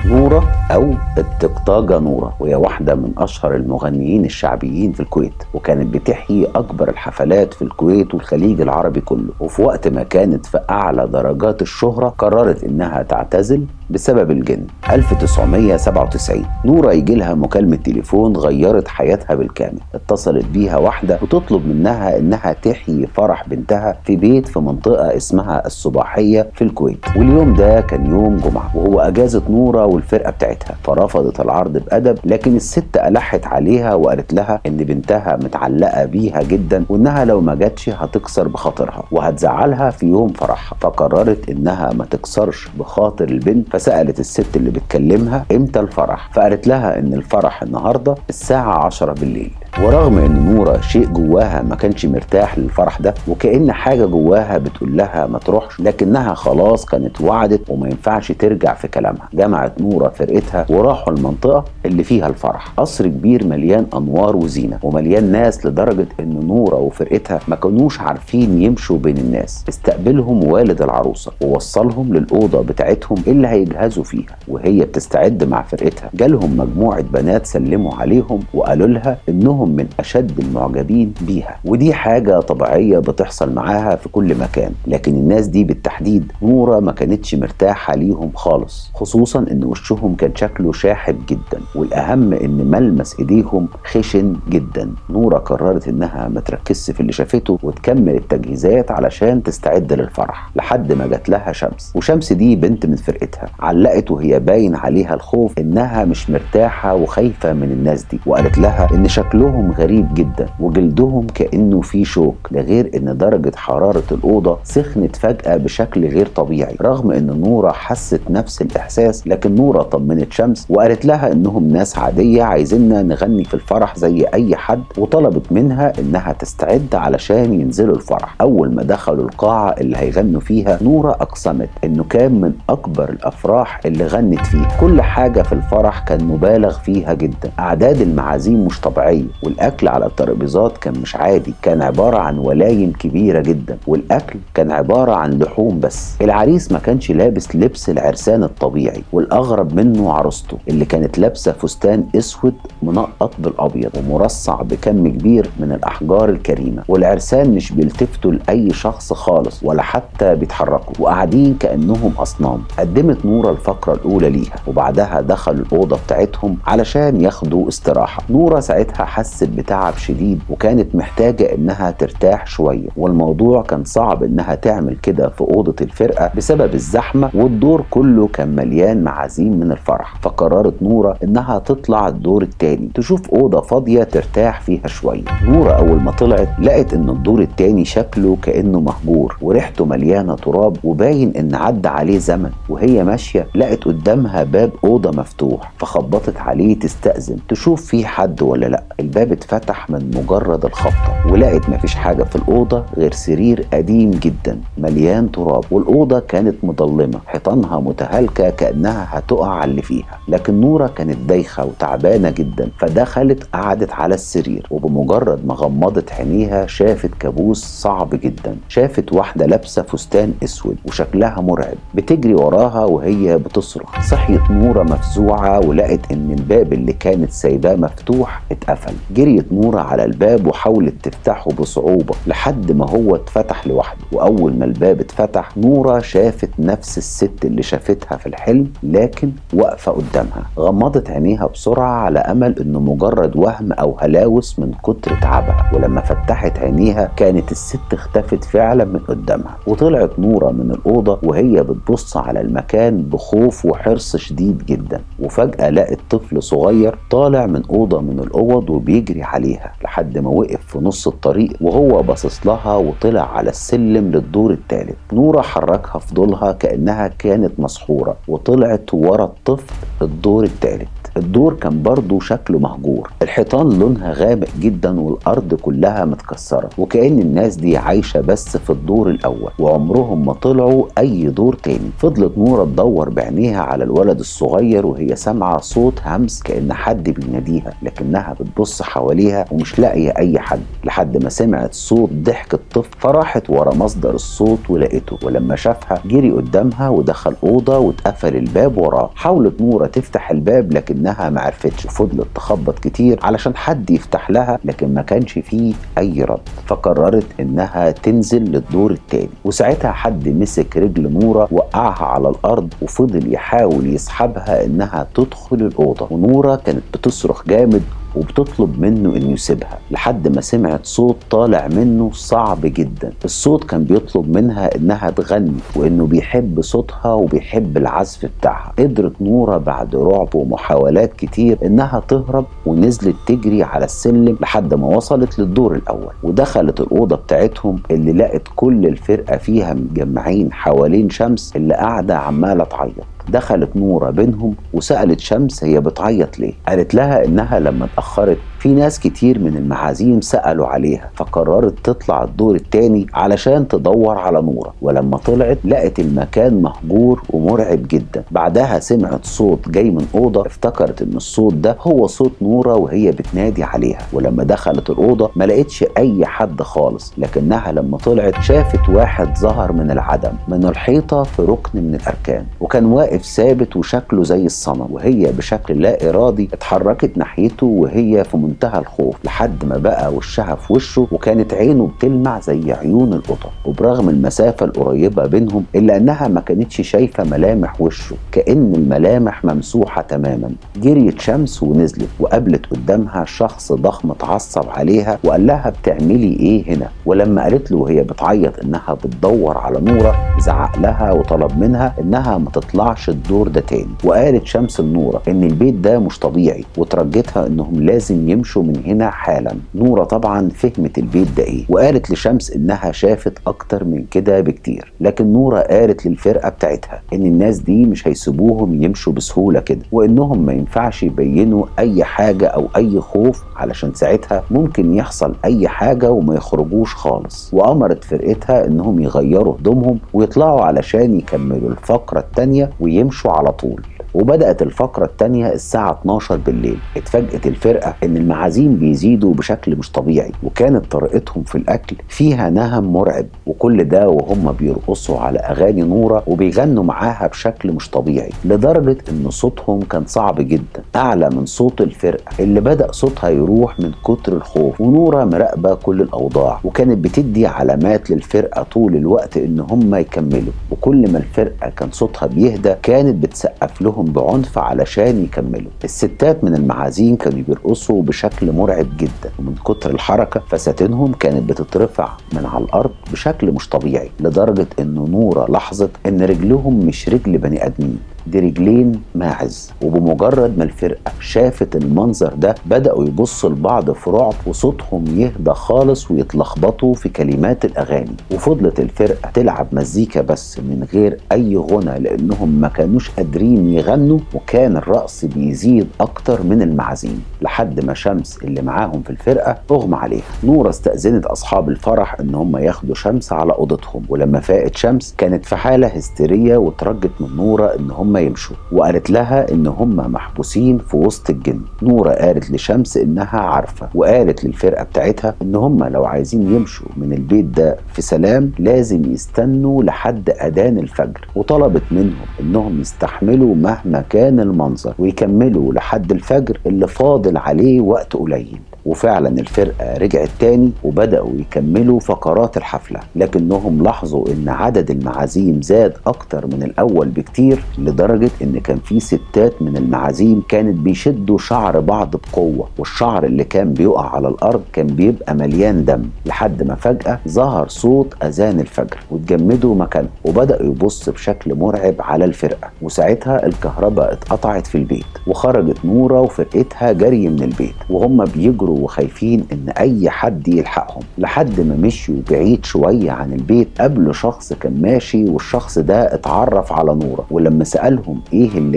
نورة أو التقطاجة نورة وهي واحدة من أشهر المغنيين الشعبيين في الكويت وكانت بتحيي أكبر الحفلات في الكويت والخليج العربي كله وفي وقت ما كانت في أعلى درجات الشهرة قررت إنها تعتزل بسبب الجن 1997 نورة يجي لها مكالمة تليفون غيرت حياتها بالكامل اتصلت بيها واحدة وتطلب منها إنها تحيي فرح بنتها في بيت في منطقة اسمها الصباحية في الكويت واليوم ده كان يوم جمعة وهو أجازة نورة والفرقة بتاعتها فرفضت العرض بأدب لكن الست ألحت عليها وقالت لها إن بنتها متعلقة بيها جدا وإنها لو ما جاتش هتكسر بخاطرها وهتزعلها في يوم فرحها فقررت إنها ما تكسرش بخاطر البنت فسألت الست اللي بتكلمها إمتى الفرح فقالت لها إن الفرح النهاردة الساعة 10 بالليل ورغم ان نوره شيء جواها ما كانش مرتاح للفرح ده وكأن حاجه جواها بتقول لها ما تروحش لكنها خلاص كانت وعدت وما ينفعش ترجع في كلامها جمعت نوره فرقتها وراحوا المنطقه اللي فيها الفرح قصر كبير مليان انوار وزينه ومليان ناس لدرجه ان نوره وفرقتها ما كانوش عارفين يمشوا بين الناس استقبلهم والد العروسه ووصلهم للاوضه بتاعتهم اللي هيجهزوا فيها وهي بتستعد مع فرقتها جالهم مجموعه بنات سلموا عليهم وقالوا لها انهم من اشد المعجبين بيها ودي حاجه طبيعيه بتحصل معاها في كل مكان لكن الناس دي بالتحديد نوره ما كانتش مرتاحه ليهم خالص خصوصا ان وشهم كان شكله شاحب جدا والاهم ان ملمس ايديهم خشن جدا نوره قررت انها ما تركزش في اللي شافته وتكمل التجهيزات علشان تستعد للفرح لحد ما جات لها شمس وشمس دي بنت من فرقتها علقت وهي باين عليها الخوف انها مش مرتاحه وخايفه من الناس دي وقالت لها ان شكلهم غريب جدا وجلدهم كانه فيه شوك ده غير ان درجه حراره الاوضه سخنت فجاه بشكل غير طبيعي رغم ان نوره حست نفس الاحساس لكن نوره طمنت شمس وقالت لها انهم ناس عاديه عايزيننا نغني في الفرح زي اي حد وطلبت منها انها تستعد علشان ينزلوا الفرح اول ما دخلوا القاعه اللي هيغنوا فيها نوره اقسمت انه كان من اكبر الافراح اللي غنت فيها كل حاجه في الفرح كان مبالغ فيها جدا اعداد المعازيم مش طبيعيه والاكل على الترابيزات كان مش عادي كان عباره عن ولايم كبيره جدا والاكل كان عباره عن لحوم بس العريس ما كانش لابس لبس العرسان الطبيعي والاغرب منه عروسته اللي كانت لابسه فستان اسود منقط بالابيض ومرصع بكم كبير من الاحجار الكريمه والعرسان مش بيلتفتوا لاي شخص خالص ولا حتى بيتحركوا وقاعدين كانهم اصنام قدمت نوره الفقره الاولى ليها وبعدها دخلوا الاوضه بتاعتهم علشان ياخدوا استراحه نوره ساعتها حست بتعب شديد وكانت محتاجه انها ترتاح شويه والموضوع كان صعب انها تعمل كده في اوضه الفرقه بسبب الزحمه والدور كله كان مليان معازيم من الفرح فقررت نوره انها تطلع الدور التاني تشوف اوضه فاضيه ترتاح فيها شويه نوره اول ما طلعت لقت ان الدور التاني شكله كانه مهجور وريحته مليانه تراب وباين ان عدى عليه زمن وهي ماشيه لقت قدامها باب اوضه مفتوح فخبطت عليه تستأذن تشوف فيه حد ولا لا الباب اتفتح من مجرد الخبطه ولقت مفيش حاجه في الاوضه غير سرير قديم جدا مليان تراب والاوضه كانت مضلمه حيطانها متهالكه كانها هتقع على اللي فيها لكن نوره كانت دايخه وتعبانه جدا فدخلت قعدت على السرير وبمجرد ما غمضت عينيها شافت كابوس صعب جدا شافت واحده لابسه فستان اسود وشكلها مرعب بتجري وراها وهي بتصرخ صحيت نوره مفزوعه ولقت ان الباب اللي كانت سايباه مفتوح اتقفل جريت نوره على الباب وحاولت تفتحه بصعوبه لحد ما هو اتفتح لوحده واول ما الباب اتفتح نوره شافت نفس الست اللي شافتها في الحلم لكن واقفه قدامها غمضت عينيها بسرعه على امل انه مجرد وهم او هلاوس من كتر تعبها ولما فتحت عينيها كانت الست اختفت فعلا من قدامها وطلعت نوره من الاوضه وهي بتبص على المكان بخوف وحرص شديد جدا وفجاه لقت طفل صغير طالع من اوضه من الاوض وبيجري عليها لحد ما وقف في نص الطريق وهو باصص لها وطلع على السلم للدور الثالث نوره حركها فضولها كانها كانت مسحوره وطلعت ورا الطفل الدور الثالث الدور كان برضه شكله مهجور الحيطان لونها غامق جدا والارض كلها متكسره وكأن الناس دي عايشه بس في الدور الاول وعمرهم ما طلعوا اي دور تاني فضلت نوره تدور بعينيها على الولد الصغير وهي سامعه صوت همس كأن حد بيناديها لكنها بتبص حواليها ومش لاقيه اي حد لحد ما سمعت صوت ضحك الطفل فراحت ورا مصدر الصوت ولقيته ولما شافها جري قدامها ودخل اوضه واتقفل الباب وراه حاولت نوره تفتح الباب لكنها ما عرفتش وفضلت تخبط كتير علشان حد يفتح لها لكن ما كانش فيه اي رد فقررت انها تنزل للدور التاني وساعتها حد مسك رجل نوره وقعها على الارض وفضل يحاول يسحبها انها تدخل الاوضه ونوره كانت بتصرخ جامد وبتطلب منه انه يسيبها لحد ما سمعت صوت طالع منه صعب جدا الصوت كان بيطلب منها انها تغني وانه بيحب صوتها وبيحب العزف بتاعها قدرت نورة بعد رعب ومحاولات كتير انها تهرب ونزلت تجري على السلم لحد ما وصلت للدور الاول ودخلت الاوضه بتاعتهم اللي لقت كل الفرقه فيها متجمعين حوالين شمس اللي قاعده عماله تعيط دخلت نورة بينهم وسألت شمس هي بتعيط ليه قالت لها إنها لما اتأخرت في ناس كتير من المعازيم سألوا عليها فقررت تطلع الدور التاني علشان تدور على نورة ولما طلعت لقت المكان مهجور ومرعب جدا بعدها سمعت صوت جاي من أوضة افتكرت إن الصوت ده هو صوت نورة وهي بتنادي عليها ولما دخلت الأوضة ما لقيتش أي حد خالص لكنها لما طلعت شافت واحد ظهر من العدم من الحيطة في ركن من الأركان وكان واقف ثابت وشكله زي الصنم وهي بشكل لا إرادي اتحركت ناحيته وهي في منتهى الخوف لحد ما بقى وشها في وشه وكانت عينه بتلمع زي عيون القطط وبرغم المسافة القريبة بينهم إلا أنها ما كانتش شايفة ملامح وشه كأن الملامح ممسوحة تماما جريت شمس ونزلت وقابلت قدامها شخص ضخم اتعصب عليها وقال لها بتعملي ايه هنا ولما قالت له وهي بتعيط انها بتدور على نورة زعق لها وطلب منها انها ما تطلعش الدور ده تاني وقالت شمس النورة ان البيت ده مش طبيعي وترجتها انهم لازم يمشوا من هنا حالا نورة طبعا فهمت البيت ده ايه وقالت لشمس انها شافت اكتر من كده بكتير لكن نورة قالت للفرقة بتاعتها ان الناس دي مش هيسيبوهم يمشوا بسهولة كده وانهم ما ينفعش يبينوا اي حاجة او اي خوف علشان ساعتها ممكن يحصل اي حاجة وما يخرجوش خالص وامرت فرقتها انهم يغيروا هدومهم ويطلعوا علشان يكملوا الفقرة التانية ويمشوا على طول وبدأت الفقرة التانية الساعة 12 بالليل اتفاجئت الفرقة ان المعازيم بيزيدوا بشكل مش طبيعي وكانت طريقتهم في الاكل فيها نهم مرعب وكل ده وهم بيرقصوا على اغاني نورة وبيغنوا معاها بشكل مش طبيعي لدرجة ان صوتهم كان صعب جدا اعلى من صوت الفرقة اللي بدأ صوتها يروح من كتر الخوف ونورة مراقبة كل الاوضاع وكانت بتدي علامات للفرقة طول الوقت ان هم يكملوا وكل ما الفرقة كان صوتها بيهدى كانت بتسقف لهم بعنف علشان يكملوا الستات من المعازيم كانوا بيرقصوا بشكل مرعب جدا ومن كتر الحركة فساتينهم كانت بتترفع من على الأرض بشكل مش طبيعي لدرجة إن نورة لاحظت إن رجلهم مش رجل بني آدمين دي رجلين ماعز وبمجرد ما الفرقة شافت المنظر ده بدأوا يبصوا لبعض في رعب وصوتهم يهدى خالص ويتلخبطوا في كلمات الأغاني وفضلت الفرقة تلعب مزيكا بس من غير أي غنى لأنهم ما كانوش قادرين يغنوا وكان الرقص بيزيد أكتر من المعازيم لحد ما شمس اللي معاهم في الفرقة أغمى عليها نورة استأذنت أصحاب الفرح إن هم ياخدوا شمس على أوضتهم ولما فاقت شمس كانت في حالة هستيرية وترجت من نورة إن هم يمشوا وقالت لها ان هم محبوسين في وسط الجن نورة قالت لشمس انها عارفة وقالت للفرقة بتاعتها ان هم لو عايزين يمشوا من البيت ده في سلام لازم يستنوا لحد اذان الفجر وطلبت منهم انهم يستحملوا مهما كان المنظر ويكملوا لحد الفجر اللي فاضل عليه وقت قليل وفعلا الفرقة رجعت تاني وبدأوا يكملوا فقرات الحفلة لكنهم لاحظوا ان عدد المعازيم زاد اكتر من الاول بكتير لدرجة ان كان في ستات من المعازيم كانت بيشدوا شعر بعض بقوة والشعر اللي كان بيقع على الارض كان بيبقى مليان دم لحد ما فجأة ظهر صوت اذان الفجر واتجمدوا مكانهم وبدأوا يبص بشكل مرعب على الفرقة وساعتها الكهرباء اتقطعت في البيت وخرجت نورة وفرقتها جري من البيت وهم بيجروا وخايفين ان اي حد يلحقهم لحد ما مشيوا بعيد شويه عن البيت قابلوا شخص كان ماشي والشخص ده اتعرف على نوره ولما سالهم ايه اللي جابهم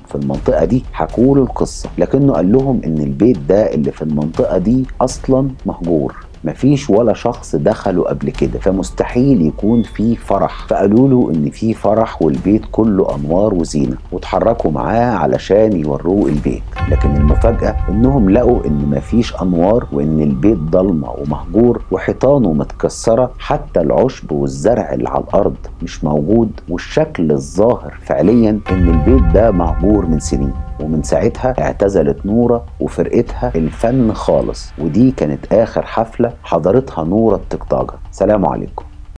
في المنطقه دي حكوا له القصه لكنه قال لهم ان البيت ده اللي في المنطقه دي اصلا مهجور مفيش ولا شخص دخله قبل كده فمستحيل يكون في فرح فقالوا له ان في فرح والبيت كله انوار وزينه واتحركوا معاه علشان يوروه البيت لكن المفاجاه انهم لقوا ان مفيش انوار وان البيت ضلمه ومهجور وحيطانه متكسره حتى العشب والزرع اللي على الارض مش موجود والشكل الظاهر فعليا ان البيت ده مهجور من سنين ومن ساعتها اعتزلت نورة وفرقتها الفن خالص ودي كانت آخر حفلة حضرتها نورة التكتاجة سلام عليكم